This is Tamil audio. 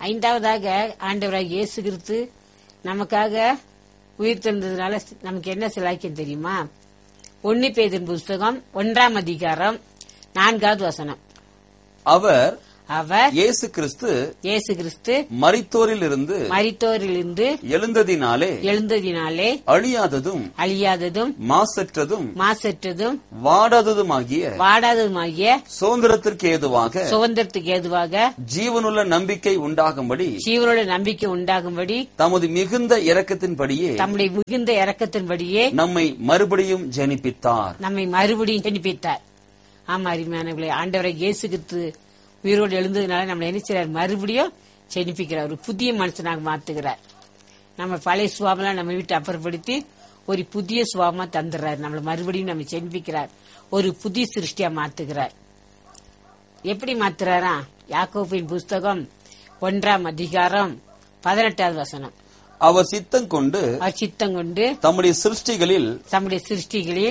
ஐந்தாவதாக ஆண்டவராக இயேசு கிறிஸ்து நமக்காக உயிர் தெழுந்ததுனால நமக்கு என்ன சிலாக்கியம் தெரியுமா ஒன்னு பேதின் புஸ்தகம் ஒன்றாம் அதிகாரம் நான்காவது வசனம் அவர் அவர் இயேசு கிறிஸ்து இயேசு கிறிஸ்து மரித்தோரில் இருந்து மரித்தோரிலிருந்து எழுந்ததினாலே எழுந்ததினாலே அழியாததும் அழியாததும் மாசற்றதும் மாசற்றதும் வாடாததுமாகிய வாடாததுமாகிய சுதந்திரத்திற்கு ஏதுவாக சுதந்திரத்துக்கு ஏதுவாக ஜீவனுள்ள நம்பிக்கை உண்டாகும்படி ஜீவனோட நம்பிக்கை உண்டாகும்படி தமது மிகுந்த இரக்கத்தின்படியே தம்முடைய மிகுந்த இரக்கத்தின்படியே நம்மை மறுபடியும் ஜெனிப்பித்தார் நம்மை மறுபடியும் ஜெனிப்பித்தார் ஆமா அருமையானவர்களே ஆண்டவரை இயேசு கிறிஸ்து உயிரோடு எழுந்ததுனால நம்மளை என்ன செய்றார் மறுபடியும் ஜெனிப்பிக்கிறார் ஒரு புதிய மனுஷனாக மாத்துகிறார் நம்ம பழைய சுவாமெல்லாம் நம்ம வீட்டை அப்புறப்படுத்தி ஒரு புதிய சுவாமா தந்துடுறார் நம்மளை மறுபடியும் நம்ம ஜெனிப்பிக்கிறார் ஒரு புதிய சிருஷ்டியா மாத்துகிறார் எப்படி மாத்துறாரா யாக்கோபின் புஸ்தகம் ஒன்றாம் அதிகாரம் பதினெட்டாவது வசனம் அவர் சித்தம் கொண்டு அவர் சித்தம் கொண்டு தம்முடைய சிருஷ்டிகளில் தம்முடைய சிருஷ்டிகளில்